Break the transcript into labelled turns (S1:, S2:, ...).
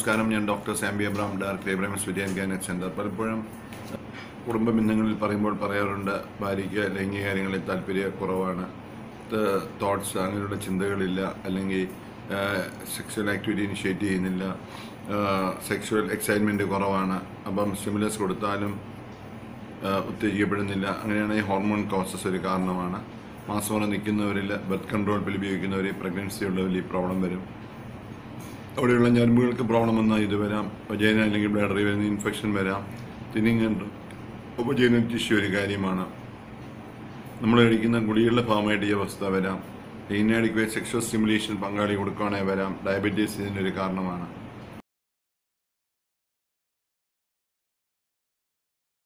S1: നമസ്കാരം ഞാൻ doctor Sambi Abraham director Abrahams വിദ്യാൻ ഗൈനക് സെന്റർ പലപ്പോഴും കുടുംബ ബന്ധങ്ങളിൽ പറയുമ്പോൾ പറയാറുണ്ട് ഭാര്യയ്ക്ക് ലൈംഗിക കാര്യങ്ങളിൽ താല്പര്യ കുറവാണ് തോട്ട്സ് അങ്ങനെയുള്ള ചിന്തകളില്ല അല്ലെങ്കിൽ സെക്സ്വൽ ആക്ടിവിറ്റി ഇനിഷ്യേറ്റ് ചെയ്യുന്നില്ല സെക്സ്വൽ എക്സൈറ്റ്മെൻറ്റ് കുറവാണ് അപ്പം സ്റ്റിമുലസ് കൊടുത്താലും ആ, ഉത്തേജിക്കപ്പെടുന്നില്ല അങ്ങനെയാണെങ്കിൽ ഹോർമോൺ കോസസ് ഒരു കാരണമാണ് മാസമുറ നിൽക്കുന്നവരിൽ ബർത്ത് കൺട്രോൾ പിൽ ഉപയോഗിക്കുന്നവർ പ്രഗ്നൻസി ഉള്ളവരിൽ ഈ പ്രോബ്ലം വരും അവിടെയുള്ള ഞരമ്പുകൾക്ക് പ്രോബ്ലം വന്നാൽ ഇത് വരാം വജൈന അല്ലെങ്കിൽ ബ്ലഡറിൽ വരുന്ന ഇൻഫെക്ഷൻ വരാം തിന്നിങ് ഉപജൈന ടിഷ്യൂ ഒരു കാര്യമാണ് നമ്മൾ കഴിക്കുന്ന ഗുളികളുടെ ഭാഗമായിട്ട് ഈ അവസ്ഥ വരാം ഇന്നാഡിക്വേറ്റ് സെക്ഷൽ സ്റ്റിമുലേഷൻ പങ്കാളി കൊടുക്കുകയാണെങ്കിൽ വരാം ഡയബറ്റീസ് ഇതിൻ്റെ ഒരു കാരണമാണ്